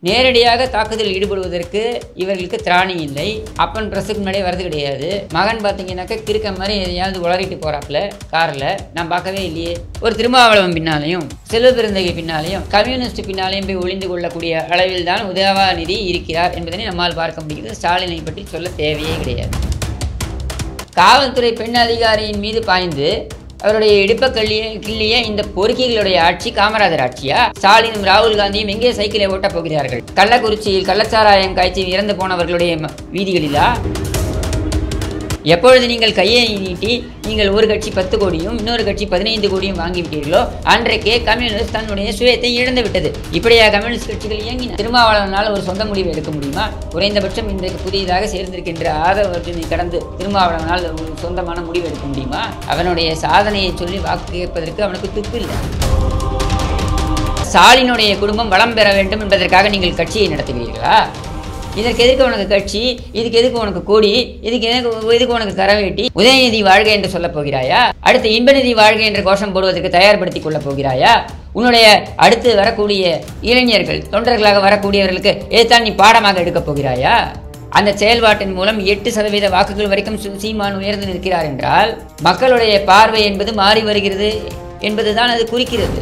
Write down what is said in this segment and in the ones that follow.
நேரடியாக தாக்குதல் ஈடுபடுவதற்கு இவர்களுக்கு திராணி இல்லை அப்பன் பிரசுக்கு முன்னாடியே வரது கிடையாது மகன் பார்த்தீங்கன்னாக்கா கிறுக்க மாதிரி எதையாவது உளறிட்டு போறாப்புல காரில் நான் பார்க்கவே இல்லையே ஒரு திருமாவளவன் பின்னாலையும் செல்வ பெருந்தகை பின்னாலையும் கம்யூனிஸ்ட் பின்னாலையும் போய் ஒளிந்து கொள்ளக்கூடிய அளவில் தான் உதயநிதி இருக்கிறார் என்பதனை நம்மால் பார்க்க முடிகிறது ஸ்டாலினை பற்றி சொல்ல தேவையே கிடையாது காவல்துறை பெண் அதிகாரியின் மீது பாய்ந்து அவருடைய இடுப்ப கிள்ளிய கிள்ளிய இந்த பொறுக்கிகளுடைய ஆட்சி காமராஜர் ஆட்சியா ஸ்டாலினும் ராகுல் காந்தியும் எங்கே சைக்கிளை ஓட்டப் போகிறார்கள் கள்ளக்குறிச்சியில் கள்ளச்சாராயம் காய்ச்சி இறந்து போனவர்களுடைய ம- வீதிகளிலா எப்பொழுது நீங்கள் கையை நீட்டி நீங்கள் ஒரு கட்சி பத்து கோடியும் இன்னொரு கட்சி பதினைந்து கோடியும் வாங்கிவிட்டீர்களோ அன்றைக்கே கம்யூனிஸ்ட் தன்னுடைய சுயத்தை இழந்து விட்டது இப்படியா கம்யூனிஸ்ட் கட்சிகள் இயங்கின திருமாவளவனால் ஒரு சொந்த முடிவு எடுக்க முடியுமா குறைந்தபட்சம் இன்றைக்கு புதியதாக சேர்ந்திருக்கின்ற ஆதவ அர்ஜுனை கடந்து திருமாவளவனால் ஒரு சொந்தமான முடிவு எடுக்க முடியுமா அவனுடைய சாதனையை சொல்லி வாக்கு கேட்பதற்கு அவனுக்கு துப்பு இல்லை ஸ்டாலினுடைய குடும்பம் வளம் பெற வேண்டும் என்பதற்காக நீங்கள் கட்சியை நடத்துகிறீர்களா இதற்கு எதுக்கு உனக்கு கட்சி இதுக்கு எதுக்கு உனக்கு கொடி இதுக்கு எதுக்கு இதுக்கு உனக்கு கரவேட்டி உதயநிதி வாழ்க என்று சொல்லப் போகிறாயா அடுத்து இன்பநிதி வாழ்க என்ற கோஷம் போடுவதற்கு தயார்படுத்திக் கொள்ளப் போகிறாயா உன்னுடைய அடுத்து வரக்கூடிய இளைஞர்கள் தொண்டர்களாக வரக்கூடியவர்களுக்கு ஏதான் நீ பாடமாக எடுக்கப் போகிறாயா அந்த செயல்பாட்டின் மூலம் எட்டு சதவீத வாக்குகள் வரைக்கும் சு- சீமான் உயர்ந்து நிற்கிறார் என்றால் மக்களுடைய பார்வை என்பது மாறி வருகிறது என்பதுதான் அது குறிக்கிறது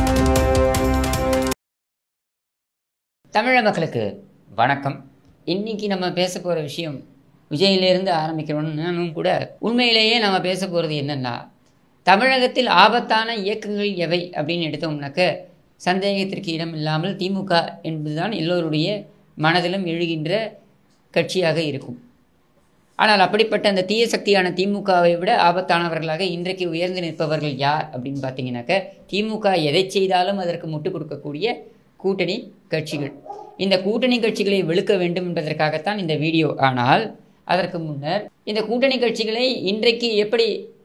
தமிழக மக்களுக்கு வணக்கம் இன்னைக்கு நம்ம பேச போகிற விஷயம் விஜயிலிருந்து ஆரம்பிக்கணும்னு நானும் கூட உண்மையிலேயே நம்ம பேச போகிறது என்னன்னா தமிழகத்தில் ஆபத்தான இயக்கங்கள் எவை அப்படின்னு எடுத்தோம்னாக்க சந்தேகத்திற்கு இடம் இல்லாமல் திமுக என்பதுதான் எல்லோருடைய மனதிலும் எழுகின்ற கட்சியாக இருக்கும் ஆனால் அப்படிப்பட்ட அந்த தீய சக்தியான திமுகவை விட ஆபத்தானவர்களாக இன்றைக்கு உயர்ந்து நிற்பவர்கள் யார் அப்படின்னு பார்த்தீங்கன்னாக்க திமுக எதை செய்தாலும் அதற்கு முட்டுக் கொடுக்கக்கூடிய கூட்டணி கட்சிகள் இந்த கூட்டணி கட்சிகளை வெளுக்க வேண்டும் என்பதற்காகத்தான் இந்த வீடியோ ஆனால் அதற்கு முன்னர் இந்த கூட்டணி கட்சிகளை இன்றைக்கு எப்படி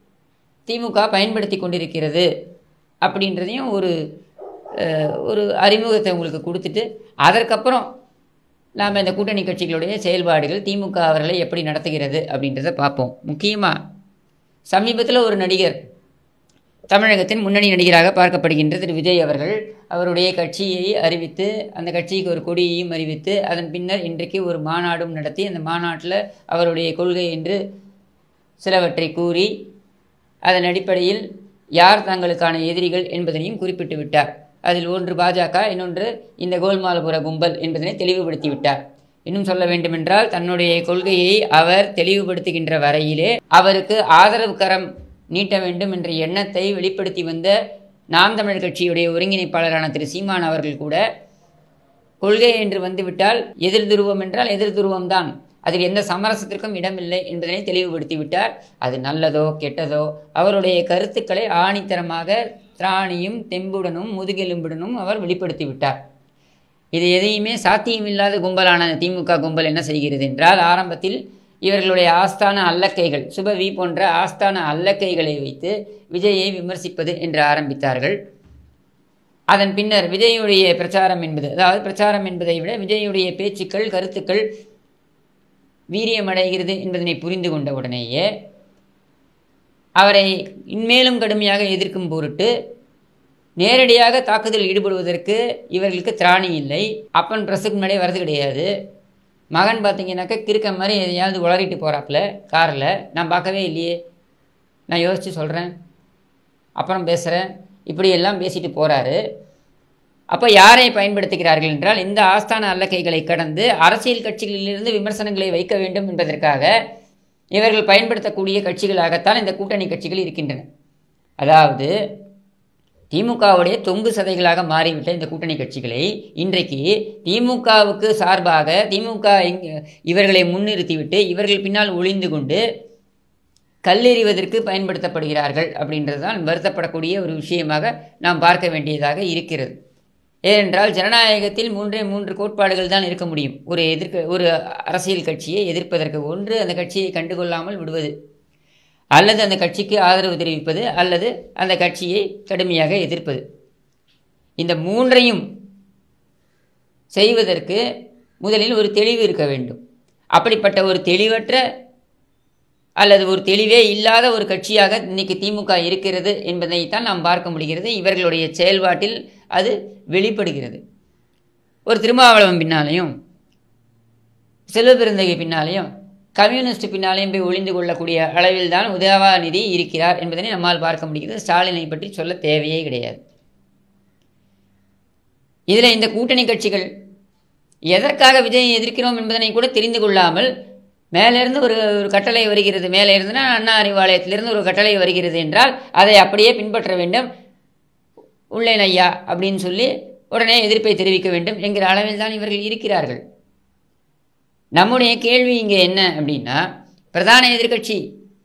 திமுக பயன்படுத்தி கொண்டிருக்கிறது அப்படின்றதையும் ஒரு அஹ், ஒரு அறிமுகத்தை உங்களுக்கு கொடுத்துட்டு அதற்கப்புறம் நாம் இந்த கூட்டணி கட்சிகளுடைய செயல்பாடுகள் திமுக அவர்களை எப்படி நடத்துகிறது அப்படின்றத பார்ப்போம் முக்கியமாக சமீபத்தில் ஒரு நடிகர் தமிழகத்தின் முன்னணி நடிகராக பார்க்கப்படுகின்ற திரு விஜய் அவர்கள் அவருடைய கட்சியை அறிவித்து அந்த கட்சிக்கு ஒரு கொடியையும் அறிவித்து அதன் பின்னர் இன்றைக்கு ஒரு மாநாடும் நடத்தி அந்த மாநாட்டில் அவருடைய கொள்கை என்று சிலவற்றை கூறி அதன் அடிப்படையில் யார் தங்களுக்கான எதிரிகள் என்பதனையும் குறிப்பிட்டு விட்டார் அதில் ஒன்று பாஜக இன்னொன்று இந்த கோல்மாலபுர கும்பல் என்பதனை தெளிவுபடுத்தி விட்டார் இன்னும் சொல்ல வேண்டுமென்றால் தன்னுடைய கொள்கையை அவர் தெளிவுபடுத்துகின்ற வரையிலே அவருக்கு ஆதரவு கரம் நீட்ட வேண்டும் என்ற எண்ணத்தை வெளிப்படுத்தி வந்த நாம் தமிழர் கட்சியுடைய ஒருங்கிணைப்பாளரான திரு சீமான் அவர்கள் கூட கொள்கை என்று வந்துவிட்டால் எதிர் துருவம் என்றால் எதிர் துருவம் தான் அதில் எந்த சமரசத்திற்கும் இடமில்லை என்பதனை தெளிவுபடுத்தி விட்டார் அது நல்லதோ கெட்டதோ அவருடைய கருத்துக்களை ஆணித்தரமாக திராணியும் தெம்புடனும் முதுகெலும்புடனும் அவர் வெளிப்படுத்தி விட்டார் இது எதையுமே சாத்தியமில்லாத கும்பலான திமுக கும்பல் என்ன செய்கிறது என்றால் ஆரம்பத்தில் இவர்களுடைய ஆஸ்தான அல்லக்கைகள் சுபவி போன்ற ஆஸ்தான அல்லக்கைகளை வைத்து விஜயை விமர்சிப்பது என்று ஆரம்பித்தார்கள் அதன் பின்னர் விஜயுடைய பிரச்சாரம் என்பது அதாவது பிரச்சாரம் என்பதை விட விஜயுடைய பேச்சுக்கள் கருத்துக்கள் வீரியமடைகிறது என்பதனை புரிந்து கொண்ட உடனேயே அவரை இன்மேலும் கடுமையாக எதிர்க்கும் பொருட்டு நேரடியாக தாக்குதல் ஈடுபடுவதற்கு இவர்களுக்கு திராணி இல்லை அப்பன் பிரசுக்கு முன்னாடியே வரது கிடையாது மகன் பார்த்தீங்கன்னாக்கா கிறுக்க மாதிரி எதையாவது உளறிட்டு போகிறாப்புல காரில் நான் பார்க்கவே இல்லையே நான் யோசித்து சொல்கிறேன் அப்புறம் பேசுகிறேன் இப்படி எல்லாம் பேசிட்டு போகிறாரு அப்போ யாரை பயன்படுத்துகிறார்கள் என்றால் இந்த ஆஸ்தான அல்லக்கைகளை கடந்து அரசியல் கட்சிகளிலிருந்து விமர்சனங்களை வைக்க வேண்டும் என்பதற்காக இவர்கள் பயன்படுத்தக்கூடிய கட்சிகளாகத்தான் இந்த கூட்டணி கட்சிகள் இருக்கின்றன அதாவது திமுகவுடைய தொங்கு சதைகளாக மாறிவிட்ட இந்த கூட்டணி கட்சிகளை இன்றைக்கு திமுகவுக்கு சார்பாக திமுக எங்க இவர்களை முன்னிறுத்திவிட்டு இவர்கள் பின்னால் ஒளிந்து கொண்டு கல்லெறிவதற்கு பயன்படுத்தப்படுகிறார்கள் அப்படின்றது தான் வருத்தப்படக்கூடிய ஒரு விஷயமாக நாம் பார்க்க வேண்டியதாக இருக்கிறது ஏனென்றால் ஜனநாயகத்தில் மூன்றே மூன்று கோட்பாடுகள் தான் இருக்க முடியும் ஒரு எதிர்க்க ஒரு அரசியல் கட்சியை எதிர்ப்பதற்கு ஒன்று அந்த கட்சியை கண்டுகொள்ளாமல் விடுவது அல்லது அந்த கட்சிக்கு ஆதரவு தெரிவிப்பது அல்லது அந்த கட்சியை கடுமையாக எதிர்ப்பது இந்த மூன்றையும் செய்வதற்கு முதலில் ஒரு தெளிவு இருக்க வேண்டும் அப்படிப்பட்ட ஒரு தெளிவற்ற அல்லது ஒரு தெளிவே இல்லாத ஒரு கட்சியாக இன்னைக்கு திமுக இருக்கிறது என்பதைத்தான் நாம் பார்க்க முடிகிறது இவர்களுடைய செயல்பாட்டில் அது வெளிப்படுகிறது ஒரு திருமாவளவன் பின்னாலையும் செல்வபெருந்தகை பின்னாலையும் கம்யூனிஸ்ட் பின்னாலையும் போய் ஒளிந்து கொள்ளக்கூடிய அளவில் தான் உதயநிதி இருக்கிறார் என்பதனை நம்மால் பார்க்க முடிகிறது ஸ்டாலினை பற்றி சொல்ல தேவையே கிடையாது இதில் இந்த கூட்டணி கட்சிகள் எதற்காக விஜயை எதிர்க்கிறோம் என்பதனை கூட தெரிந்து கொள்ளாமல் மேலிருந்து ஒரு ஒரு கட்டளை வருகிறது மேலே இருந்துன்னா அண்ணா அறிவாலயத்திலிருந்து ஒரு கட்டளை வருகிறது என்றால் அதை அப்படியே பின்பற்ற வேண்டும் உள்ளேன் ஐயா அப்படின்னு சொல்லி உடனே எதிர்ப்பை தெரிவிக்க வேண்டும் என்கிற அளவில் தான் இவர்கள் இருக்கிறார்கள் நம்முடைய கேள்வி இங்கே என்ன அப்படின்னா பிரதான எதிர்க்கட்சி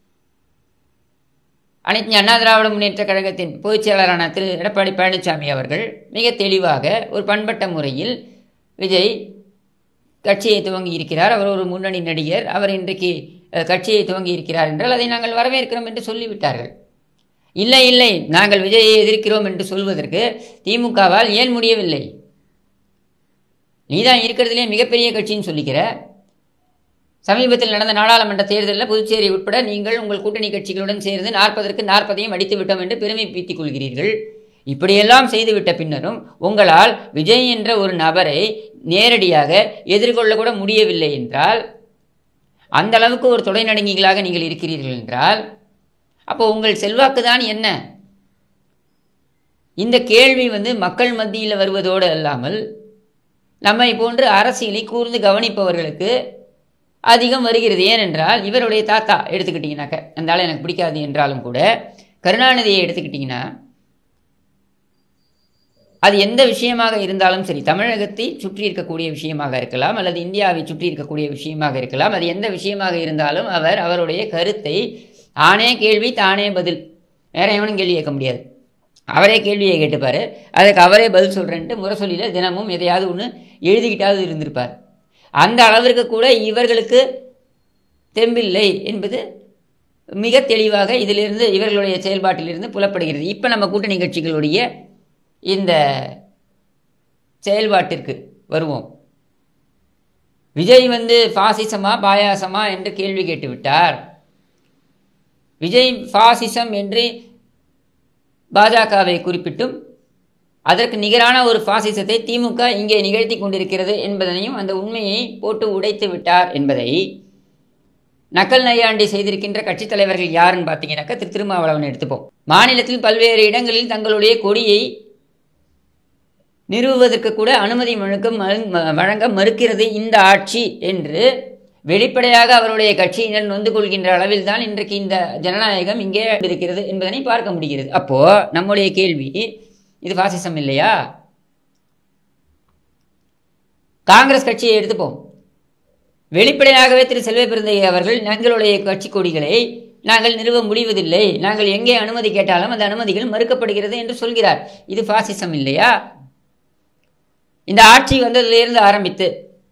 அனைத்து அண்ணா திராவிட முன்னேற்ற கழகத்தின் பொதுச் செயலாளரான திரு எடப்பாடி பழனிசாமி அவர்கள் மிக தெளிவாக ஒரு பண்பட்ட முறையில் விஜய் கட்சியை துவங்கி இருக்கிறார் அவர் ஒரு முன்னணி நடிகர் அவர் இன்றைக்கு அஹ், கட்சியை துவங்கி இருக்கிறார் என்றால் அதை நாங்கள் வரவேற்கிறோம் என்று சொல்லிவிட்டார்கள் இல்லை இல்லை நாங்கள் விஜயை எதிர்க்கிறோம் என்று சொல்வதற்கு திமுகவால் ஏன் முடியவில்லை நீதான் இருக்கிறதுலே மிகப்பெரிய கட்சின்னு சொல்லிக்கிற சமீபத்தில் நடந்த நாடாளுமன்ற தேர்தலில் புதுச்சேரி உட்பட நீங்கள் உங்கள் கூட்டணி கட்சிகளுடன் சேர்ந்து நாற்பதற்கு நாற்பதையும் அடித்து விட்டோம் என்று பெருமை பீத்திக் கொள்கிறீர்கள் இப்படியெல்லாம் செய்துவிட்ட பின்னரும் உங்களால் விஜய் என்ற ஒரு நபரை நேரடியாக எதிர்கொள்ள கூட முடியவில்லை என்றால் அந்த அளவுக்கு ஒரு தொடை நடுங்கிகளாக நீங்கள் இருக்கிறீர்கள் என்றால் அப்போ உங்கள் செல்வாக்கு தான் என்ன இந்த கேள்வி வந்து மக்கள் மத்தியில் வருவதோடு அல்லாமல் நம்மை போன்று அரசியலை கூர்ந்து கவனிப்பவர்களுக்கு அதிகம் வருகிறது ஏனென்றால் இவருடைய தாத்தா எடுத்துக்கிட்டிங்கனாக்க அந்த ஆளை எனக்கு பிடிக்காது என்றாலும் கூட கருணாநிதியை எடுத்துக்கிட்டிங்கன்னா அது எந்த விஷயமாக இருந்தாலும் சரி தமிழகத்தை சுற்றி இருக்கக்கூடிய விஷயமாக இருக்கலாம் அல்லது இந்தியாவை சுற்றி இருக்கக்கூடிய விஷயமாக இருக்கலாம் அது எந்த விஷயமாக இருந்தாலும் அவர் அவருடைய கருத்தை ஆனே கேள்வி தானே பதில் வேற எவனும் கேள்வி கேட்க முடியாது அவரே கேள்வியை கேட்டுப்பார் அதுக்கு அவரே பதில் சொல்கிறேன்ட்டு முரசொலியில் தினமும் எதையாவது ஒன்று எழுதிக்கிட்டாவது இருந்திருப்பார் அந்த அளவிற்கு கூட இவர்களுக்கு தெம்பில்லை என்பது மிக தெளிவாக இதிலிருந்து இவர்களுடைய செயல்பாட்டிலிருந்து புலப்படுகிறது இப்போ நம்ம கூட்டணி கட்சிகளுடைய இந்த செயல்பாட்டிற்கு வருவோம் விஜய் வந்து பாசிசமா பாயாசமா என்று கேள்வி கேட்டுவிட்டார் விஜய் பாசிசம் என்று பாஜகவை குறிப்பிட்டும் அதற்கு நிகரான ஒரு பாசிசத்தை திமுக இங்கே நிகழ்த்தி கொண்டிருக்கிறது என்பதனையும் அந்த உண்மையை போட்டு உடைத்து விட்டார் என்பதை நக்கல் நையாண்டி செய்திருக்கின்ற கட்சித் தலைவர்கள் யாருன்னு பார்த்தீங்கன்னாக்கா திரு திருமாவளவன் எடுத்துப்போம் மாநிலத்தில் பல்வேறு இடங்களில் தங்களுடைய கொடியை நிறுவுவதற்கு கூட அனுமதி முழுக்க மறு- வழங்க மறுக்கிறது இந்த ஆட்சி என்று வெளிப்படையாக அவருடைய கட்சியினர் நொந்து கொள்கின்ற அளவில் தான் இன்றைக்கு இந்த ஜனநாயகம் இங்கே இருக்கிறது என்பதனை பார்க்க முடிகிறது அப்போ நம்முடைய கேள்வி இது பாசிசம் இல்லையா காங்கிரஸ் கட்சியை எடுத்துப்போம் வெளிப்படையாகவே திரு செல்வ பெருந்தையை அவர்கள் எங்களுடைய கட்சி கொடிகளை நாங்கள் நிறுவ முடிவதில்லை நாங்கள் எங்கே அனுமதி கேட்டாலும் அந்த அனுமதிகள் மறுக்கப்படுகிறது என்று சொல்கிறார் இது பாசிசம் இல்லையா இந்த ஆட்சி வந்ததிலிருந்து ஆரம்பித்து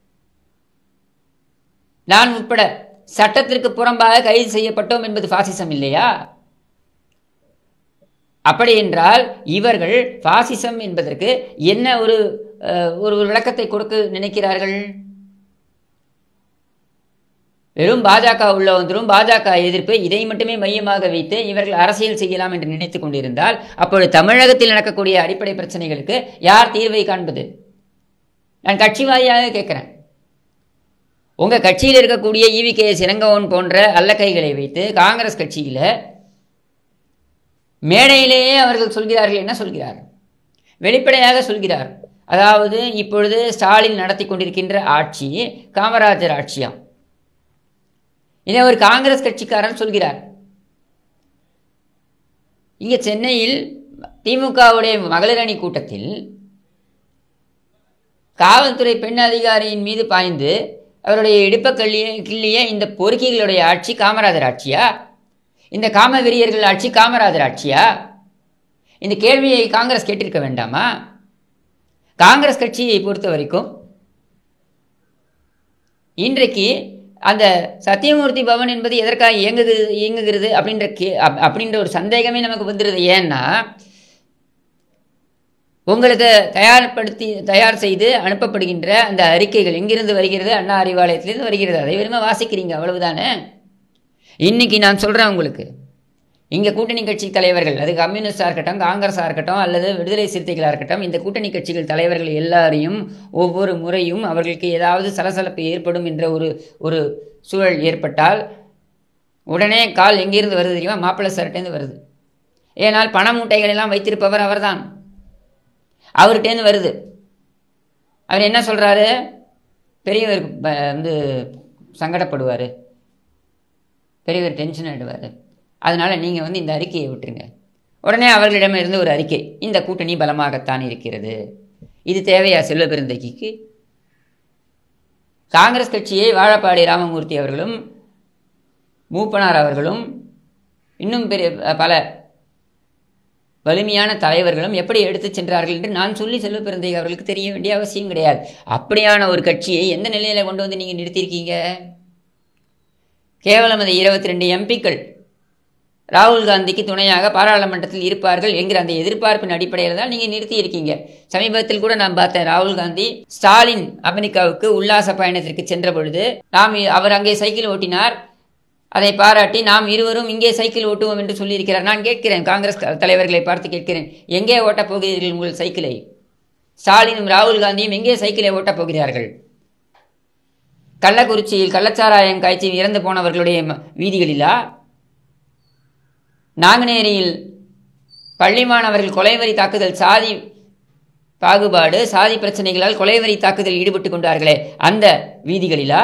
நான் உட்பட சட்டத்திற்கு புறம்பாக கைது செய்யப்பட்டோம் என்பது பாசிசம் இல்லையா அப்படி என்றால் இவர்கள் பாசிசம் என்பதற்கு என்ன ஒரு அஹ், ஒரு ஒரு விளக்கத்தை கொடுக்க நினைக்கிறார்கள் வெறும் பாஜக உள்ள வந்துடும் பாஜக எதிர்ப்பு இதை மட்டுமே மையமாக வைத்து இவர்கள் அரசியல் செய்யலாம் என்று நினைத்துக் கொண்டிருந்தால் அப்பொழுது தமிழகத்தில் நடக்கக்கூடிய அடிப்படை பிரச்சனைகளுக்கு யார் தீர்வை காண்பது நான் கட்சி வாரியாக கேட்குறேன் உங்கள் கட்சியில் இருக்கக்கூடிய ஈவி கே சிறங்கவன் போன்ற அல்லக்கைகளை வைத்து காங்கிரஸ் கட்சியில் மேடையிலேயே அவர்கள் சொல்கிறார்கள் என்ன சொல்கிறார் வெளிப்படையாக சொல்கிறார் அதாவது இப்பொழுது ஸ்டாலின் நடத்தி கொண்டிருக்கின்ற ஆட்சி காமராஜர் ஆட்சியாம் இதை ஒரு காங்கிரஸ் கட்சிக்காரன் சொல்கிறார் இங்கே சென்னையில் திமுகவுடைய மகளிர் அணி கூட்டத்தில் காவல்துறை பெண் அதிகாரியின் மீது பாய்ந்து அவருடைய இடுப்ப கல்லிய கிள்ளிய இந்த பொறுக்கிகளுடைய ஆட்சி காமராஜர் ஆட்சியா இந்த காம வெறியர்கள் ஆட்சி காமராஜர் ஆட்சியா இந்த கேள்வியை காங்கிரஸ் கேட்டிருக்க வேண்டாமா காங்கிரஸ் கட்சியை பொறுத்த வரைக்கும் இன்றைக்கு அந்த சத்தியமூர்த்தி பவன் என்பது எதற்காக இயங்குகிறது இயங்குகிறது அப்படின்ற கே அப்- அப்படின்ற ஒரு சந்தேகமே நமக்கு வந்துடுது ஏன்னா உங்களுக்கு தயார்படுத்தி தயார் செய்து அனுப்பப்படுகின்ற அந்த அறிக்கைகள் எங்கிருந்து வருகிறது அண்ணா அறிவாலயத்திலிருந்து வருகிறது அதை வெறுமை வாசிக்கிறீங்க அவ்வளவுதானே இன்னைக்கு நான் சொல்கிறேன் உங்களுக்கு இங்கே கூட்டணி கட்சி தலைவர்கள் அது கம்யூனிஸ்டாக இருக்கட்டும் காங்கிரஸாக இருக்கட்டும் அல்லது விடுதலை சிறுத்தைகளாக இருக்கட்டும் இந்த கூட்டணி கட்சிகள் தலைவர்கள் எல்லாரையும் ஒவ்வொரு முறையும் அவர்களுக்கு ஏதாவது சலசலப்பு ஏற்படும் என்ற ஒரு ஒரு சூழல் ஏற்பட்டால் உடனே கால் எங்கேருந்து வருது தெரியுமா மாப்பிள்ளை சரட்டேருந்து வருது ஏனால் பண மூட்டைகள் எல்லாம் வைத்திருப்பவர் அவர்தான் அவர்கிட்டேருந்து வருது அவர் என்ன சொல்கிறாரு பெரியவர் ப- வந்து சங்கடப்படுவார் பெரியவர் டென்ஷன் ஆகிடுவார் அதனால் நீங்கள் வந்து இந்த அறிக்கையை விட்டுருங்க உடனே அவர்களிடமிருந்து ஒரு அறிக்கை இந்த கூட்டணி பலமாகத்தான் இருக்கிறது இது தேவையா செல்வ பெருந்தகைக்கு காங்கிரஸ் கட்சியை வாழப்பாடி ராமமூர்த்தி அவர்களும் மூப்பனார் அவர்களும் இன்னும் பெரிய பல வலிமையான தலைவர்களும் எப்படி எடுத்துச் சென்றார்கள் என்று நான் சொல்லி செல்வ பெருந்தை அவர்களுக்கு தெரிய வேண்டிய அவசியம் கிடையாது அப்படியான ஒரு கட்சியை எந்த நிலையில கொண்டு வந்து நீங்க நிறுத்தியிருக்கீங்க கேவலம் அந்த இருபத்தி ரெண்டு எம்பிக்கள் ராகுல் காந்திக்கு துணையாக பாராளுமன்றத்தில் இருப்பார்கள் என்கிற அந்த எதிர்பார்ப்பின் அடிப்படையில் தான் நீங்கள் நிறுத்தி இருக்கீங்க சமீபத்தில் கூட நான் பார்த்தேன் ராகுல் காந்தி ஸ்டாலின் அமெரிக்காவுக்கு உல்லாச பயணத்திற்கு சென்ற பொழுது நாம் அவர் அங்கே சைக்கிள் ஓட்டினார் அதை பாராட்டி நாம் இருவரும் இங்கே சைக்கிள் ஓட்டுவோம் என்று சொல்லியிருக்கிறார் நான் கேட்கிறேன் காங்கிரஸ் த- தலைவர்களை பார்த்து கேட்கிறேன் எங்கே ஓட்டப் போகிறீர்கள் உங்கள் சைக்கிளை ஸ்டாலினும் ராகுல் காந்தியும் எங்கே சைக்கிளை ஓட்டப் போகிறார்கள் கள்ளக்குறிச்சியில் கள்ளச்சாராயம் காய்ச்சி இறந்து போனவர்களுடைய ம- வீதிகளிலா நாங்குநேரியில் பள்ளி மாணவர்கள் கொலைவரி தாக்குதல் சாதி பாகுபாடு சாதி பிரச்சனைகளால் கொலைவரி தாக்குதல் ஈடுபட்டு கொண்டார்களே அந்த வீதிகளிலா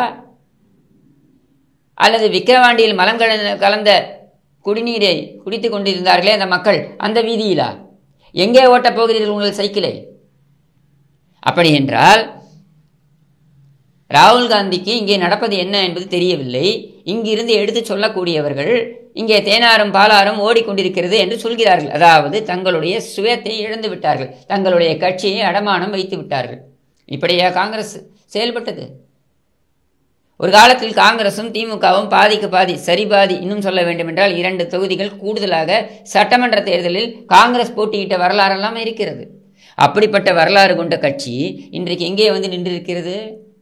அல்லது விக்கிரவாண்டியில் மலம் கலந்த கலந்த குடிநீரை குடித்துக் கொண்டிருந்தார்களே அந்த மக்கள் அந்த வீதியிலா எங்கே ஓட்டப் போகிறீர்கள் உங்கள் சைக்கிளை அப்படி என்றால் ராகுல் காந்திக்கு இங்கே நடப்பது என்ன என்பது தெரியவில்லை இங்கிருந்து எடுத்து சொல்லக்கூடியவர்கள் இங்கே தேனாரும் பாலாரும் ஓடிக்கொண்டிருக்கிறது என்று சொல்கிறார்கள் அதாவது தங்களுடைய சுயத்தை இழந்து விட்டார்கள் தங்களுடைய கட்சியை அடமானம் வைத்து விட்டார்கள் இப்படியா காங்கிரஸ் செயல்பட்டது ஒரு காலத்தில் காங்கிரசும் திமுகவும் பாதிக்கு பாதி சரி பாதி இன்னும் சொல்ல வேண்டுமென்றால் இரண்டு தொகுதிகள் கூடுதலாக சட்டமன்ற தேர்தலில் காங்கிரஸ் போட்டியிட்ட வரலாறெல்லாம் இருக்கிறது அப்படிப்பட்ட வரலாறு கொண்ட கட்சி இன்றைக்கு எங்கே வந்து நின்றிருக்கிறது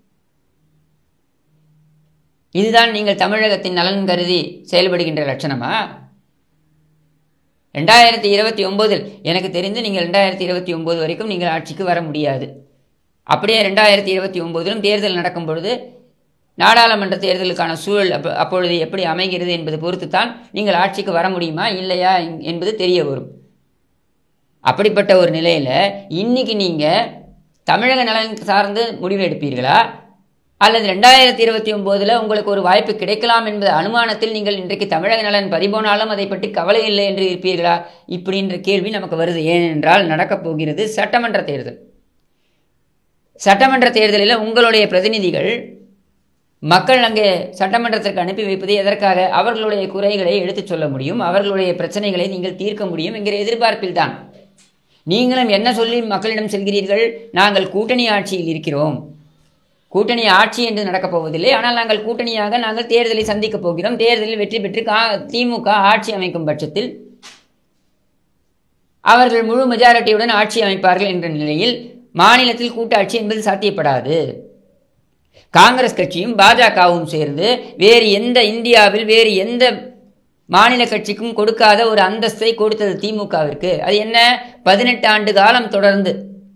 இதுதான் நீங்கள் தமிழகத்தின் நலன் கருதி செயல்படுகின்ற லட்சணமா ரெண்டாயிரத்தி இருபத்தி ஒம்போதில் எனக்கு தெரிந்து நீங்கள் ரெண்டாயிரத்தி இருபத்தி ஒம்பது வரைக்கும் நீங்கள் ஆட்சிக்கு வர முடியாது அப்படியே ரெண்டாயிரத்தி இருபத்தி ஒம்போதிலும் தேர்தல் நடக்கும் பொழுது நாடாளுமன்ற தேர்தலுக்கான சூழல் அப்ப அப்பொழுது எப்படி அமைகிறது என்பது பொறுத்து தான் நீங்கள் ஆட்சிக்கு வர முடியுமா இல்லையா என்- என்பது தெரிய வரும் அப்படிப்பட்ட ஒரு நிலையில் இன்னைக்கு நீங்கள் தமிழக நலன் சார்ந்து முடிவு எடுப்பீர்களா அல்லது ரெண்டாயிரத்தி இருபத்தி ஒம்போதில் உங்களுக்கு ஒரு வாய்ப்பு கிடைக்கலாம் என்பது அனுமானத்தில் நீங்கள் இன்றைக்கு தமிழக நலன் பறிபோனாலும் அதை பற்றி கவலை இல்லை என்று இருப்பீர்களா இப்படின்ற கேள்வி நமக்கு வருது ஏனென்றால் நடக்கப் போகிறது சட்டமன்ற தேர்தல் சட்டமன்ற தேர்தலில் உங்களுடைய பிரதிநிதிகள் மக்கள் அங்கே சட்டமன்றத்திற்கு அனுப்பி வைப்பது எதற்காக அவர்களுடைய குறைகளை எடுத்துச் சொல்ல முடியும் அவர்களுடைய பிரச்சனைகளை நீங்கள் தீர்க்க முடியும் என்கிற எதிர்பார்ப்பில்தான் நீங்களும் என்ன சொல்லி மக்களிடம் செல்கிறீர்கள் நாங்கள் கூட்டணி ஆட்சியில் இருக்கிறோம் கூட்டணி ஆட்சி என்று நடக்கப் போவதில்லை ஆனால் நாங்கள் கூட்டணியாக நாங்கள் தேர்தலை சந்திக்கப் போகிறோம் தேர்தலில் வெற்றி பெற்று கா திமுக ஆட்சி அமைக்கும் பட்சத்தில் அவர்கள் முழு மெஜாரிட்டியுடன் ஆட்சி அமைப்பார்கள் என்ற நிலையில் மாநிலத்தில் கூட்டாட்சி என்பது சாத்தியப்படாது காங்கிரஸ் கட்சியும் பாஜகவும் சேர்ந்து வேறு எந்த இந்தியாவில் வேறு எந்த மாநில கட்சிக்கும் கொடுக்காத ஒரு அந்தஸ்தை கொடுத்தது திமுகவிற்கு அது என்ன பதினெட்டு ஆண்டு காலம் தொடர்ந்து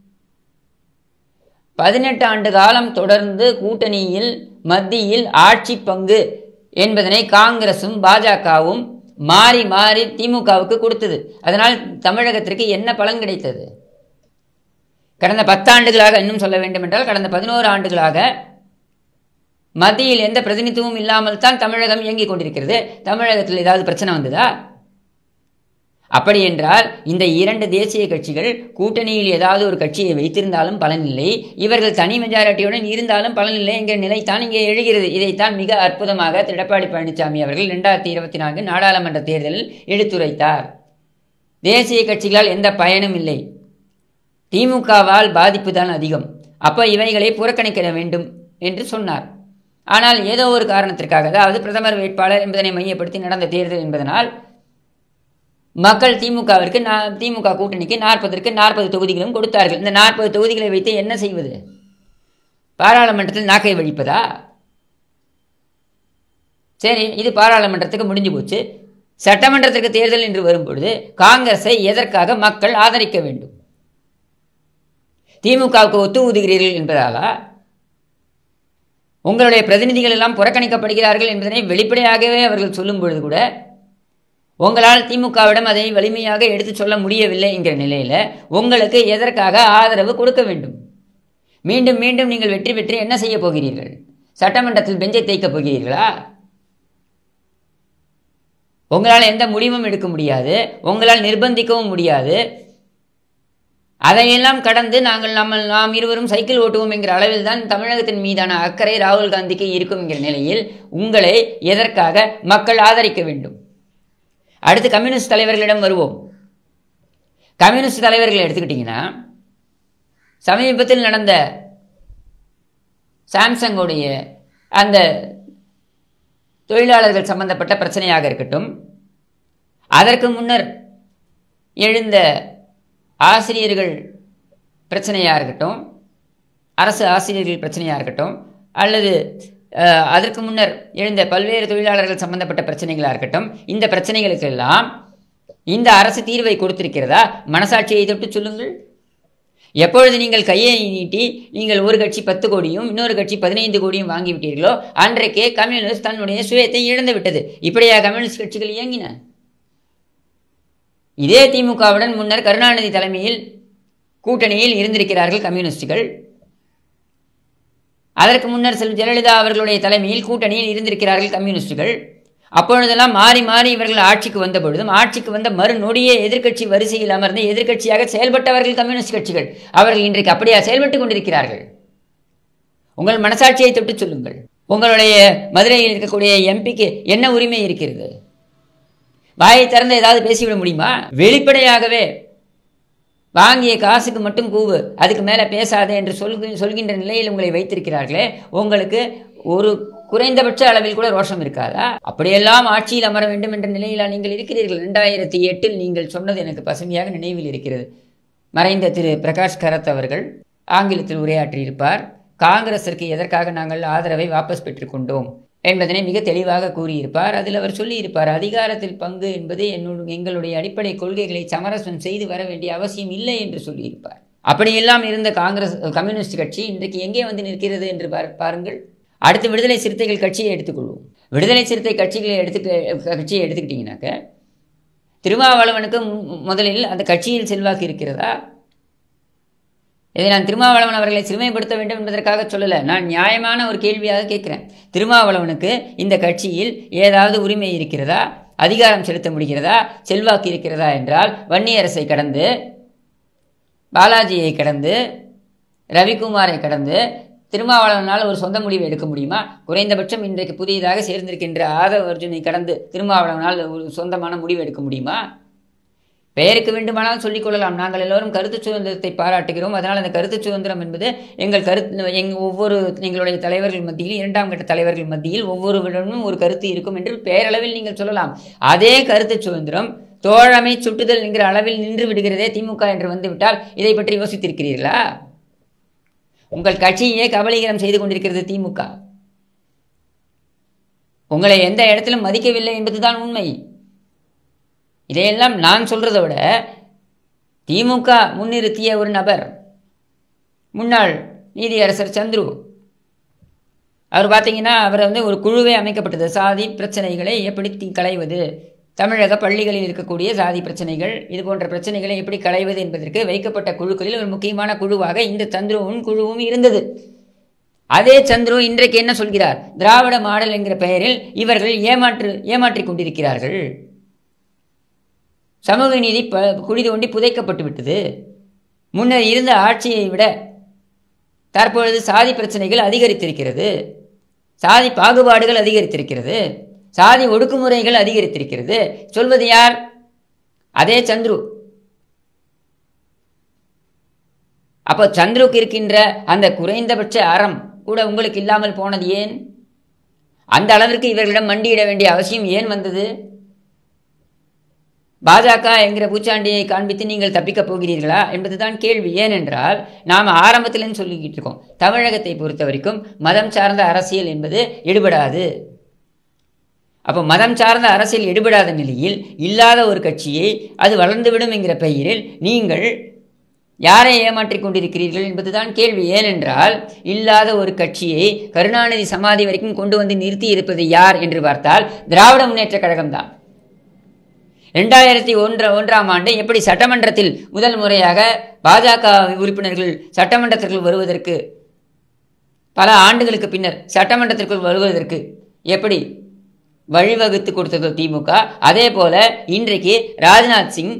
பதினெட்டு ஆண்டு காலம் தொடர்ந்து கூட்டணியில் மத்தியில் ஆட்சி பங்கு என்பதனை காங்கிரசும் பாஜகவும் மாறி மாறி திமுகவுக்கு கொடுத்தது அதனால் தமிழகத்திற்கு என்ன பலன் கிடைத்தது கடந்த பத்தாண்டுகளாக இன்னும் சொல்ல வேண்டும் என்றால் கடந்த பதினோரு ஆண்டுகளாக மத்தியில் எந்த பிரதிநிதித்துவமும் இல்லாமல் தான் தமிழகம் இயங்கிக் கொண்டிருக்கிறது தமிழகத்தில் ஏதாவது பிரச்சனை வந்ததா அப்படி என்றால் இந்த இரண்டு தேசிய கட்சிகள் கூட்டணியில் ஏதாவது ஒரு கட்சியை வைத்திருந்தாலும் பலனில்லை இவர்கள் தனி மெஜாரிட்டியுடன் இருந்தாலும் பலனில்லை என்கிற நிலைத்தான் இங்கே எழுகிறது இதைத்தான் மிக அற்புதமாக திரு எடப்பாடி பழனிசாமி அவர்கள் இரண்டாயிரத்தி இருபத்தி நான்கு நாடாளுமன்ற தேர்தலில் எடுத்துரைத்தார் தேசிய கட்சிகளால் எந்த பயனும் இல்லை திமுகவால் பாதிப்பு தான் அதிகம் அப்போ இவைகளை புறக்கணிக்க வேண்டும் என்று சொன்னார் ஆனால் ஏதோ ஒரு காரணத்திற்காக அதாவது பிரதமர் வேட்பாளர் என்பதனை மையப்படுத்தி நடந்த தேர்தல் என்பதனால் மக்கள் திமுகவிற்கு நா- திமுக கூட்டணிக்கு நாற்பதற்கு நாற்பது தொகுதிகளும் கொடுத்தார்கள் இந்த நாற்பது தொகுதிகளை வைத்து என்ன செய்வது பாராளுமன்றத்தில் நாக்கை வழிப்பதா சரி இது பாராளுமன்றத்துக்கு முடிஞ்சு போச்சு சட்டமன்றத்திற்கு தேர்தல் என்று வரும்பொழுது காங்கிரஸை எதற்காக மக்கள் ஆதரிக்க வேண்டும் திமுகவுக்கு ஒத்து ஊதுகிறீர்கள் என்பதாலா உங்களுடைய பிரதிநிதிகள் எல்லாம் புறக்கணிக்கப்படுகிறார்கள் என்பதனை வெளிப்படையாகவே அவர்கள் சொல்லும் பொழுது கூட உங்களால் திமுகவிடம் அதை வலிமையாக எடுத்து சொல்ல முடியவில்லை என்கிற நிலையில் உங்களுக்கு எதற்காக ஆதரவு கொடுக்க வேண்டும் மீண்டும் மீண்டும் நீங்கள் வெற்றி பெற்று என்ன செய்ய போகிறீர்கள் சட்டமன்றத்தில் பெஞ்சை தேய்க்கப் போகிறீர்களா உங்களால் எந்த முடிவும் எடுக்க முடியாது உங்களால் நிர்பந்திக்கவும் முடியாது அதையெல்லாம் கடந்து நாங்கள் நம்ம நாம் இருவரும் சைக்கிள் ஓட்டுவோம் என்கிற அளவில் தான் தமிழகத்தின் மீதான அக்கறை ராகுல் காந்திக்கு இருக்கும் என்கிற நிலையில் உங்களை எதற்காக மக்கள் ஆதரிக்க வேண்டும் அடுத்து கம்யூனிஸ்ட் தலைவர்களிடம் வருவோம் கம்யூனிஸ்ட் தலைவர்களை எடுத்துக்கிட்டிங்கன்னா சமீபத்தில் நடந்த சாம்சங்குடைய அந்த தொழிலாளர்கள் சம்பந்தப்பட்ட பிரச்சனையாக இருக்கட்டும் அதற்கு முன்னர் எழுந்த ஆசிரியர்கள் பிரச்சனையாக இருக்கட்டும் அரசு ஆசிரியர்கள் பிரச்சனையாக இருக்கட்டும் அல்லது அதற்கு முன்னர் எழுந்த பல்வேறு தொழிலாளர்கள் சம்பந்தப்பட்ட பிரச்சனைகளாக இருக்கட்டும் இந்த பிரச்சனைகளுக்கெல்லாம் இந்த அரசு தீர்வை கொடுத்திருக்கிறதா மனசாட்சியை தொட்டு சொல்லுங்கள் எப்பொழுது நீங்கள் கையை நீட்டி நீங்கள் ஒரு கட்சி பத்து கோடியும் இன்னொரு கட்சி பதினைந்து கோடியும் வாங்கிவிட்டீர்களோ அன்றைக்கே கம்யூனிஸ்ட் தன்னுடைய சுயத்தை இழந்து விட்டது இப்படியா கம்யூனிஸ்ட் கட்சிகள் இயங்கின இதே திமுகவுடன் முன்னர் கருணாநிதி தலைமையில் கூட்டணியில் இருந்திருக்கிறார்கள் கம்யூனிஸ்டுகள் அதற்கு முன்னர் செல்வி ஜெயலலிதா அவர்களுடைய தலைமையில் கூட்டணியில் இருந்திருக்கிறார்கள் கம்யூனிஸ்டுகள் அப்பொழுதெல்லாம் மாறி மாறி இவர்கள் ஆட்சிக்கு வந்த பொழுதும் ஆட்சிக்கு வந்த மறுநொடியே எதிர்க்கட்சி வரிசையில் அமர்ந்து எதிர்க்கட்சியாக செயல்பட்டவர்கள் கம்யூனிஸ்ட் கட்சிகள் அவர்கள் இன்றைக்கு அப்படியா செயல்பட்டு கொண்டிருக்கிறார்கள் உங்கள் மனசாட்சியை தொட்டு சொல்லுங்கள் உங்களுடைய மதுரையில் இருக்கக்கூடிய எம்பிக்கு என்ன உரிமை இருக்கிறது வாயை திறந்து ஏதாவது பேசிவிட முடியுமா வெளிப்படையாகவே வாங்கிய காசுக்கு மட்டும் கூவு அதுக்கு மேலே பேசாதே என்று சொல்கு சொல்கின்ற நிலையில் உங்களை வைத்திருக்கிறார்களே உங்களுக்கு ஒரு குறைந்தபட்ச அளவில் கூட ரோஷம் இருக்காதா அப்படியெல்லாம் ஆட்சியில் அமர வேண்டும் என்ற நிலையில் நீங்கள் இருக்கிறீர்கள் ரெண்டாயிரத்தி எட்டில் நீங்கள் சொன்னது எனக்கு பசுமையாக நினைவில் இருக்கிறது மறைந்த திரு பிரகாஷ் கரத் அவர்கள் ஆங்கிலத்தில் உரையாற்றியிருப்பார் காங்கிரஸிற்கு எதற்காக நாங்கள் ஆதரவை வாபஸ் பெற்றுக்கொண்டோம் என்பதனை மிக தெளிவாக கூறியிருப்பார் அதில் அவர் சொல்லியிருப்பார் அதிகாரத்தில் பங்கு என்பது என்னோட எங்களுடைய அடிப்படை கொள்கைகளை சமரசம் செய்து வர வேண்டிய அவசியம் இல்லை என்று சொல்லியிருப்பார் அப்படியெல்லாம் இருந்த காங்கிரஸ் கம்யூனிஸ்ட் கட்சி இன்றைக்கு எங்கே வந்து நிற்கிறது என்று பாருங்கள் அடுத்து விடுதலை சிறுத்தைகள் கட்சியை எடுத்துக்கொள்வோம் விடுதலை சிறுத்தை கட்சிகளை எடுத்துக்க கட்சியை எடுத்துக்கிட்டிங்கனாக்க திருமாவளவனுக்கு முதலில் அந்த கட்சியில் செல்வாக்கு இருக்கிறதா இதை நான் திருமாவளவன் அவர்களை சிறுமைப்படுத்த வேண்டும் என்பதற்காக சொல்லலை நான் நியாயமான ஒரு கேள்வியாக கேட்குறேன் திருமாவளவனுக்கு இந்த கட்சியில் ஏதாவது உரிமை இருக்கிறதா அதிகாரம் செலுத்த முடிகிறதா செல்வாக்கு இருக்கிறதா என்றால் வன்னியரசை கடந்து பாலாஜியை கடந்து ரவிக்குமாரை கடந்து திருமாவளவனால் ஒரு சொந்த முடிவை எடுக்க முடியுமா குறைந்தபட்சம் இன்றைக்கு புதியதாக சேர்ந்திருக்கின்ற ஆதவ அர்ஜுனை கடந்து திருமாவளவனால் ஒரு சொந்தமான முடிவு எடுக்க முடியுமா பெயருக்கு வேண்டுமானால் சொல்லிக்கொள்ளலாம் நாங்கள் எல்லோரும் கருத்து சுதந்திரத்தை பாராட்டுகிறோம் அதனால் அந்த கருத்து சுதந்திரம் என்பது எங்கள் கருத்து எங் ஒவ்வொரு எங்களுடைய தலைவர்கள் மத்தியில் இரண்டாம் கட்ட தலைவர்கள் மத்தியில் ஒவ்வொருவரிடமும் ஒரு கருத்து இருக்கும் என்று பெயரளவில் நீங்கள் சொல்லலாம் அதே கருத்து சுதந்திரம் தோழமை சுட்டுதல் என்கிற அளவில் நின்று விடுகிறதே திமுக என்று வந்துவிட்டால் இதை பற்றி யோசித்திருக்கிறீர்களா உங்கள் கட்சியே கபலீகரம் செய்து கொண்டிருக்கிறது திமுக உங்களை எந்த இடத்திலும் மதிக்கவில்லை என்பதுதான் உண்மை இதையெல்லாம் நான் சொல்றதை விட திமுக முன்னிறுத்திய ஒரு நபர் முன்னாள் நீதியரசர் சந்துரு அவர் பார்த்தீங்கன்னா அவர் வந்து ஒரு குழுவே அமைக்கப்பட்டது சாதி பிரச்சனைகளை எப்படி தீ களைவது தமிழக பள்ளிகளில் இருக்கக்கூடிய சாதி பிரச்சனைகள் இது போன்ற பிரச்சனைகளை எப்படி களைவது என்பதற்கு வைக்கப்பட்ட குழுக்களில் ஒரு முக்கியமான குழுவாக இந்த சந்துருவின் குழுவும் இருந்தது அதே சந்துரு இன்றைக்கு என்ன சொல்கிறார் திராவிட மாடல் என்கிற பெயரில் இவர்கள் ஏமாற்று ஏமாற்றிக் கொண்டிருக்கிறார்கள் சமூக நீதி ப குழி தோண்டி புதைக்கப்பட்டு விட்டது முன்னர் இருந்த ஆட்சியை விட தற்பொழுது சாதி பிரச்சனைகள் அதிகரித்திருக்கிறது சாதி பாகுபாடுகள் அதிகரித்திருக்கிறது சாதி ஒடுக்குமுறைகள் அதிகரித்திருக்கிறது சொல்வது யார் அதே சந்துரு அப்போ சந்துருக்கு இருக்கின்ற அந்த குறைந்தபட்ச அறம் கூட உங்களுக்கு இல்லாமல் போனது ஏன் அந்த அளவிற்கு இவர்களிடம் மண்டியிட வேண்டிய அவசியம் ஏன் வந்தது பாஜக என்கிற பூச்சாண்டியை காண்பித்து நீங்கள் தப்பிக்கப் போகிறீர்களா என்பதுதான் கேள்வி ஏனென்றால் நாம் ஆரம்பத்திலேருந்து சொல்லிக்கிட்டு இருக்கோம் தமிழகத்தை பொறுத்த வரைக்கும் மதம் சார்ந்த அரசியல் என்பது எடுபடாது அப்போ மதம் சார்ந்த அரசியல் எடுபடாத நிலையில் இல்லாத ஒரு கட்சியை அது வளர்ந்துவிடும் என்கிற பெயரில் நீங்கள் யாரை ஏமாற்றிக் கொண்டிருக்கிறீர்கள் என்பதுதான் கேள்வி ஏனென்றால் இல்லாத ஒரு கட்சியை கருணாநிதி சமாதி வரைக்கும் கொண்டு வந்து நிறுத்தி இருப்பது யார் என்று பார்த்தால் திராவிட முன்னேற்ற கழகம்தான் ரெண்டாயிரத்தி ஒன்ற ஒன்றாம் ஆண்டு எப்படி சட்டமன்றத்தில் முதல் முறையாக பாஜக உறுப்பினர்கள் சட்டமன்றத்திற்குள் வருவதற்கு பல ஆண்டுகளுக்கு பின்னர் சட்டமன்றத்திற்குள் வருவதற்கு எப்படி வழிவகுத்து கொடுத்ததோ திமுக அதே போல இன்றைக்கு ராஜ்நாத் சிங்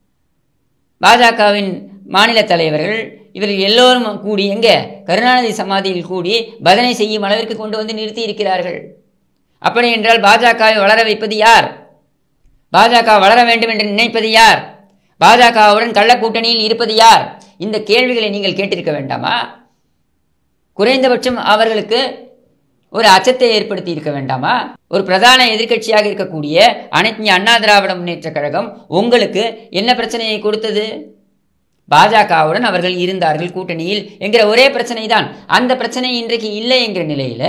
பாஜகவின் மாநில தலைவர்கள் இவர்கள் எல்லோரும் கூடி எங்கே கருணாநிதி சமாதியில் கூடி பஜனை செய்யும் அளவிற்கு கொண்டு வந்து நிறுத்தி இருக்கிறார்கள் அப்படி என்றால் பாஜகவை வளர வைப்பது யார் பாஜக வளர வேண்டும் என்று நினைப்பது யார் பாஜகவுடன் கள்ள கூட்டணியில் இருப்பது யார் இந்த கேள்விகளை நீங்கள் கேட்டிருக்க வேண்டாமா குறைந்தபட்சம் அவர்களுக்கு ஒரு அச்சத்தை ஏற்படுத்தி இருக்க வேண்டாமா ஒரு பிரதான எதிர்க்கட்சியாக இருக்கக்கூடிய அனைத்து அண்ணா திராவிட முன்னேற்ற கழகம் உங்களுக்கு என்ன பிரச்சனையை கொடுத்தது பாஜகவுடன் அவர்கள் இருந்தார்கள் கூட்டணியில் என்கிற ஒரே பிரச்சனை தான் அந்த பிரச்சனை இன்றைக்கு இல்லை என்கிற நிலையில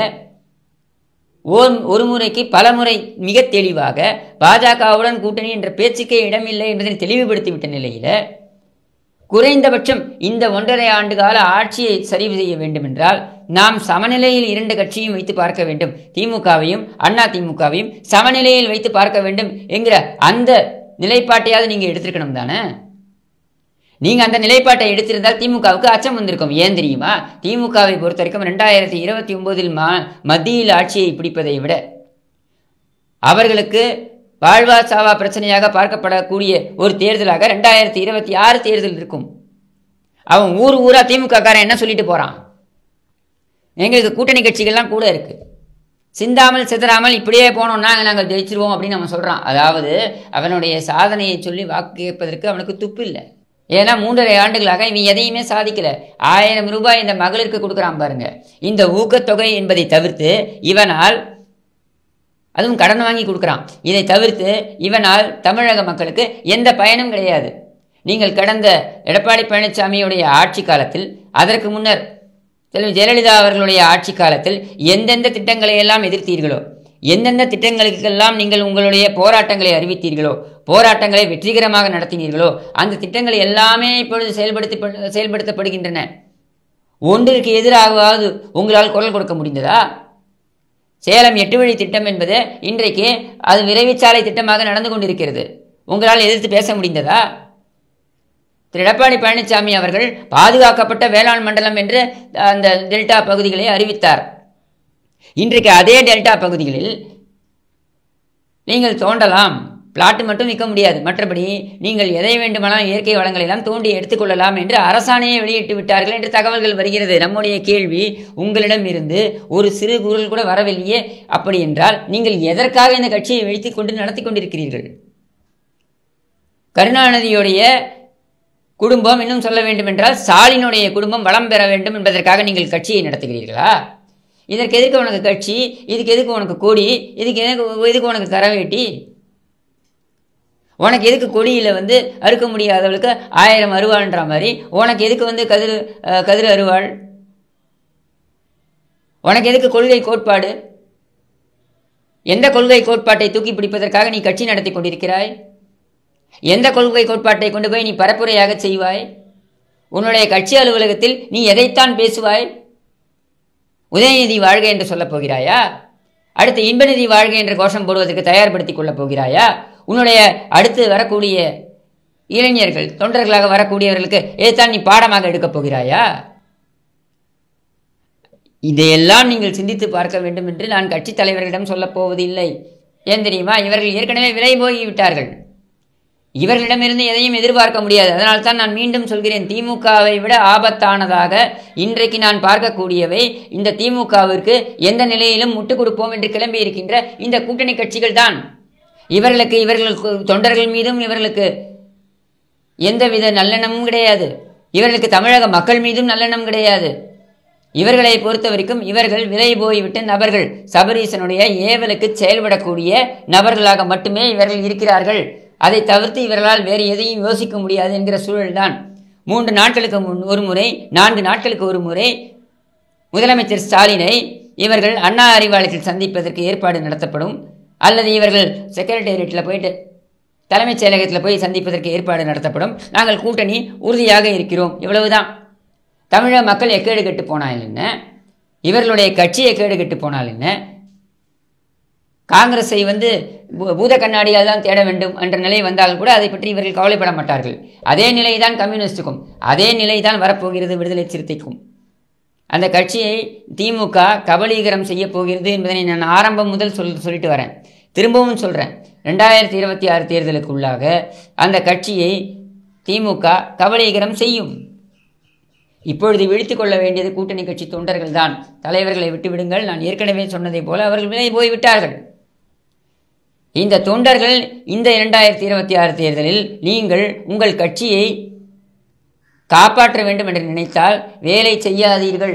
ஓர் ஒரு முறைக்கு பல முறை மிக தெளிவாக பாஜகவுடன் கூட்டணி என்ற பேச்சுக்கே இடமில்லை என்பதை தெளிவுபடுத்திவிட்ட நிலையில குறைந்தபட்சம் இந்த ஒன்றரை ஆண்டு கால ஆட்சியை சரி செய்ய வேண்டும் என்றால் நாம் சமநிலையில் இரண்டு கட்சியும் வைத்து பார்க்க வேண்டும் திமுகவையும் அண்ணா திமுகவையும் சமநிலையில் வைத்து பார்க்க வேண்டும் என்கிற அந்த நிலைப்பாட்டையாவது நீங்க எடுத்திருக்கணும் தானே நீங்க அந்த நிலைப்பாட்டை எடுத்திருந்தால் திமுகவுக்கு அச்சம் வந்திருக்கும் ஏன் தெரியுமா திமுகவை பொறுத்த வரைக்கும் ரெண்டாயிரத்தி இருபத்தி ஒன்பதில் மா மத்தியில் ஆட்சியை பிடிப்பதை விட அவர்களுக்கு வாழ்வா சாவா பிரச்சனையாக பார்க்கப்படக்கூடிய ஒரு தேர்தலாக ரெண்டாயிரத்தி இருபத்தி ஆறு தேர்தல் இருக்கும் அவன் ஊர் ஊரா திமுக காரன் என்ன சொல்லிட்டு போறான் எங்களுக்கு கூட்டணி கட்சிகள்லாம் கூட இருக்கு சிந்தாமல் சிதறாமல் இப்படியே போனோம்னா நாங்கள் ஜெயிச்சிருவோம் அப்படின்னு அவன் சொல்றான் அதாவது அவனுடைய சாதனையை சொல்லி வாக்கு கேட்பதற்கு அவனுக்கு துப்பு இல்லை ஏன்னா மூன்றரை ஆண்டுகளாக இவன் எதையுமே சாதிக்கல ஆயிரம் ரூபாய் இந்த மகளிருக்கு கொடுக்குறான் பாருங்க இந்த ஊக்கத்தொகை என்பதை தவிர்த்து இவனால் அதுவும் கடன் வாங்கி கொடுக்குறான் இதை தவிர்த்து இவனால் தமிழக மக்களுக்கு எந்த பயனும் கிடையாது நீங்கள் கடந்த எடப்பாடி பழனிசாமியுடைய ஆட்சி காலத்தில் அதற்கு முன்னர் செல்வி ஜெயலலிதா அவர்களுடைய ஆட்சி காலத்தில் எந்தெந்த திட்டங்களை எல்லாம் எதிர்த்தீர்களோ எந்தெந்த திட்டங்களுக்கெல்லாம் நீங்கள் உங்களுடைய போராட்டங்களை அறிவித்தீர்களோ போராட்டங்களை வெற்றிகரமாக நடத்தினீர்களோ அந்த திட்டங்கள் எல்லாமே இப்பொழுது செயல்படுத்தி செயல்படுத்தப்படுகின்றன ஒன்றிற்கு எதிராகவாவது உங்களால் குரல் கொடுக்க முடிந்ததா சேலம் எட்டு வழி திட்டம் என்பது இன்றைக்கு அது விரைவுச்சாலை திட்டமாக நடந்து கொண்டிருக்கிறது உங்களால் எதிர்த்து பேச முடிந்ததா திரு எடப்பாடி பழனிசாமி அவர்கள் பாதுகாக்கப்பட்ட வேளாண் மண்டலம் என்று அந்த டெல்டா பகுதிகளை அறிவித்தார் இன்றைக்கு அதே டெல்டா பகுதிகளில் நீங்கள் தோண்டலாம் பிளாட்டு மட்டும் விற்க முடியாது மற்றபடி நீங்கள் எதை வேண்டுமானால் இயற்கை வளங்களை எல்லாம் தோண்டி எடுத்துக்கொள்ளலாம் என்று அரசாணையை வெளியிட்டு விட்டார்கள் என்று தகவல்கள் வருகிறது நம்முடைய கேள்வி உங்களிடம் இருந்து ஒரு சிறு குரல் கூட வரவில்லையே அப்படி என்றால் நீங்கள் எதற்காக இந்த கட்சியை வைத்துக் கொண்டு நடத்தி கொண்டிருக்கிறீர்கள் கருணாநிதியுடைய குடும்பம் இன்னும் சொல்ல வேண்டும் என்றால் ஸ்டாலினுடைய குடும்பம் வளம் பெற வேண்டும் என்பதற்காக நீங்கள் கட்சியை நடத்துகிறீர்களா இதற்கு எதுக்கு உனக்கு கட்சி இதுக்கு எதுக்கு உனக்கு கொடி இதுக்கு எதுக்கு எதுக்கு உனக்கு கரவேட்டி உனக்கு எதுக்கு கொடியில் வந்து அறுக்க முடியாதவளுக்கு ஆயிரம் அருவாள்ன்ற மாதிரி உனக்கு எதுக்கு வந்து கதிர் கதிர் அருவாள் உனக்கு எதுக்கு கொள்கை கோட்பாடு எந்த கொள்கை கோட்பாட்டை தூக்கி பிடிப்பதற்காக நீ கட்சி நடத்தி கொண்டிருக்கிறாய் எந்த கொள்கை கோட்பாட்டை கொண்டு போய் நீ பரப்புரையாக செய்வாய் உன்னுடைய கட்சி அலுவலகத்தில் நீ எதைத்தான் பேசுவாய் உதயநிதி வாழ்க என்று சொல்லப் போகிறாயா அடுத்து இன்பநிதி வாழ்க என்ற கோஷம் போடுவதற்கு தயார்படுத்திக் கொள்ளப் போகிறாயா உன்னுடைய அடுத்து வரக்கூடிய இளைஞர்கள் தொண்டர்களாக வரக்கூடியவர்களுக்கு இதைத்தான் நீ பாடமாக எடுக்கப் போகிறாயா இதையெல்லாம் நீங்கள் சிந்தித்து பார்க்க வேண்டும் என்று நான் கட்சி தலைவர்களிடம் சொல்லப் போவதில்லை ஏன் தெரியுமா இவர்கள் ஏற்கனவே விலை போய்விட்டார்கள் இவர்களிடமிருந்து எதையும் எதிர்பார்க்க முடியாது அதனால் தான் நான் மீண்டும் சொல்கிறேன் திமுகவை விட ஆபத்தானதாக இன்றைக்கு நான் பார்க்கக்கூடியவை இந்த திமுகவிற்கு எந்த நிலையிலும் முட்டுக் கொடுப்போம் என்று கிளம்பி இருக்கின்ற இந்த கூட்டணி கட்சிகள் தான் இவர்களுக்கு இவர்களுக்கு தொண்டர்கள் மீதும் இவர்களுக்கு எந்தவித நல்லெண்ணமும் கிடையாது இவர்களுக்கு தமிழக மக்கள் மீதும் நல்லெண்ணம் கிடையாது இவர்களை பொறுத்த வரைக்கும் இவர்கள் விலை போய்விட்ட நபர்கள் சபரீசனுடைய ஏவலுக்கு செயல்படக்கூடிய நபர்களாக மட்டுமே இவர்கள் இருக்கிறார்கள் அதை தவிர்த்து இவர்களால் வேறு எதையும் யோசிக்க முடியாது என்கிற சூழல்தான் மூன்று நாட்களுக்கு முன் ஒரு முறை நான்கு நாட்களுக்கு ஒரு முறை முதலமைச்சர் ஸ்டாலினை இவர்கள் அண்ணா அறிவாலயத்தில் சந்திப்பதற்கு ஏற்பாடு நடத்தப்படும் அல்லது இவர்கள் செக்ரட்டேரியட்டில் போயிட்டு தலைமைச் செயலகத்தில் போய் சந்திப்பதற்கு ஏற்பாடு நடத்தப்படும் நாங்கள் கூட்டணி உறுதியாக இருக்கிறோம் இவ்வளவுதான் தமிழக மக்கள் எக்கேடு கெட்டு போனால் என்ன இவர்களுடைய கட்சி எக்கேடு கெட்டு போனால் என்ன காங்கிரஸை வந்து பூ- பூத கண்ணாடியால் தான் தேட வேண்டும் என்ற நிலை வந்தால் கூட அதை பற்றி இவர்கள் கவலைப்பட மாட்டார்கள் அதே நிலை தான் கம்யூனிஸ்டுக்கும் அதே நிலை தான் வரப்போகிறது விடுதலை சிறுத்தைக்கும் அந்த கட்சியை திமுக கபலீகரம் செய்ய போகிறது என்பதனை நான் ஆரம்பம் முதல் சொல் சொல்லிட்டு வரேன் திரும்பவும் சொல்கிறேன் ரெண்டாயிரத்தி இருபத்தி ஆறு தேர்தலுக்குள்ளாக அந்த கட்சியை திமுக கபலீகரம் செய்யும் இப்பொழுது விழித்துக் கொள்ள வேண்டியது கூட்டணி கட்சி தொண்டர்கள் தான் தலைவர்களை விட்டுவிடுங்கள் நான் ஏற்கனவே சொன்னதைப் போல அவர்கள் விலை போய்விட்டார்கள் இந்த தொண்டர்கள் இந்த இரண்டாயிரத்தி இருபத்தி ஆறு தேர்தலில் நீங்கள் உங்கள் கட்சியை காப்பாற்ற வேண்டும் என்று நினைத்தால் வேலை செய்யாதீர்கள்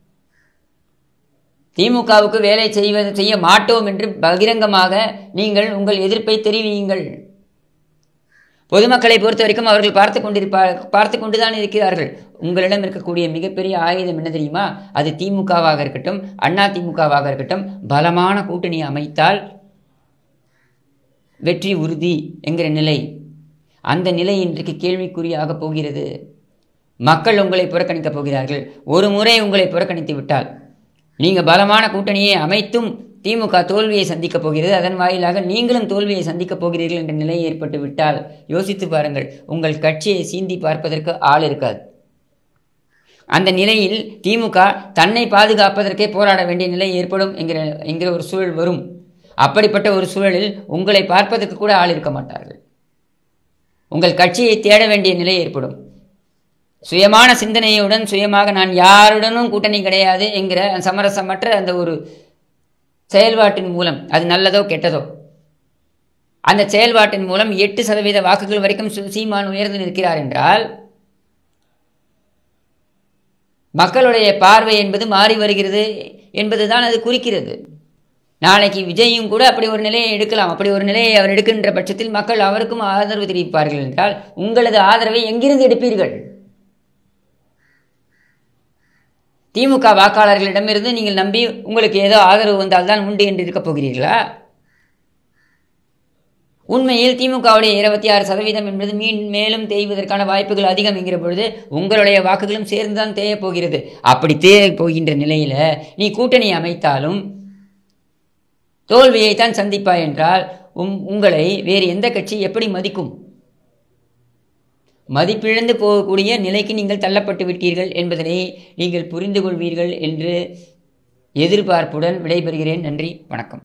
திமுகவுக்கு வேலை செய்வது செய்ய மாட்டோம் என்று பகிரங்கமாக நீங்கள் உங்கள் எதிர்ப்பை தெரிவியுங்கள் பொதுமக்களை பொறுத்த வரைக்கும் அவர்கள் பார்த்து கொண்டிருப்பார் பார்த்து கொண்டுதான் இருக்கிறார்கள் உங்களிடம் இருக்கக்கூடிய மிகப்பெரிய ஆயுதம் என்ன தெரியுமா அது திமுகவாக இருக்கட்டும் அண்ணா திமுகவாக இருக்கட்டும் பலமான கூட்டணி அமைத்தால் வெற்றி உறுதி என்கிற நிலை அந்த நிலை இன்றைக்கு கேள்விக்குறியாக போகிறது மக்கள் உங்களை புறக்கணிக்கப் போகிறார்கள் ஒரு முறை உங்களை புறக்கணித்து விட்டால் நீங்கள் பலமான கூட்டணியை அமைத்தும் திமுக தோல்வியை சந்திக்கப் போகிறது அதன் வாயிலாக நீங்களும் தோல்வியை சந்திக்கப் போகிறீர்கள் என்ற நிலை ஏற்பட்டு விட்டால் யோசித்து பாருங்கள் உங்கள் கட்சியை சீந்தி பார்ப்பதற்கு ஆள் இருக்காது அந்த நிலையில் திமுக தன்னை பாதுகாப்பதற்கே போராட வேண்டிய நிலை ஏற்படும் என்கிற என்கிற ஒரு சூழல் வரும் அப்படிப்பட்ட ஒரு சூழலில் உங்களை பார்ப்பதற்கு கூட ஆள் இருக்க மாட்டார்கள் உங்கள் கட்சியை தேட வேண்டிய நிலை ஏற்படும் சுயமான சிந்தனையுடன் சுயமாக நான் யாருடனும் கூட்டணி கிடையாது என்கிற சமரசமற்ற அந்த ஒரு செயல்பாட்டின் மூலம் அது நல்லதோ கெட்டதோ அந்த செயல்பாட்டின் மூலம் எட்டு சதவீத வாக்குகள் வரைக்கும் சு- சீமான் உயர்ந்து நிற்கிறார் என்றால் மக்களுடைய பார்வை என்பது மாறி வருகிறது என்பதுதான் அது குறிக்கிறது நாளைக்கு விஜயும் கூட அப்படி ஒரு நிலையை எடுக்கலாம் அப்படி ஒரு நிலையை அவர் எடுக்கின்ற பட்சத்தில் மக்கள் அவருக்கும் ஆதரவு தெரிவிப்பார்கள் என்றால் உங்களது ஆதரவை எங்கிருந்து எடுப்பீர்கள் திமுக வாக்காளர்களிடமிருந்து நீங்கள் நம்பி உங்களுக்கு ஏதோ ஆதரவு வந்தால்தான் உண்டு என்று இருக்கப் போகிறீர்களா உண்மையில் திமுகவுடைய இருபத்தி ஆறு சதவீதம் என்பது மீன் மேலும் தேய்வதற்கான வாய்ப்புகள் அதிகம் என்கிற பொழுது உங்களுடைய வாக்குகளும் சேர்ந்துதான் தேயப் போகிறது அப்படி தேயப் போகின்ற நிலையில நீ கூட்டணி அமைத்தாலும் தோல்வியைத்தான் சந்திப்பாய் என்றால் உம் உங்களை வேறு எந்த கட்சி எப்படி மதிக்கும் மதிப்பிழந்து போகக்கூடிய நிலைக்கு நீங்கள் தள்ளப்பட்டு விட்டீர்கள் என்பதனை நீங்கள் புரிந்து கொள்வீர்கள் என்று எதிர்பார்ப்புடன் விடைபெறுகிறேன் நன்றி வணக்கம்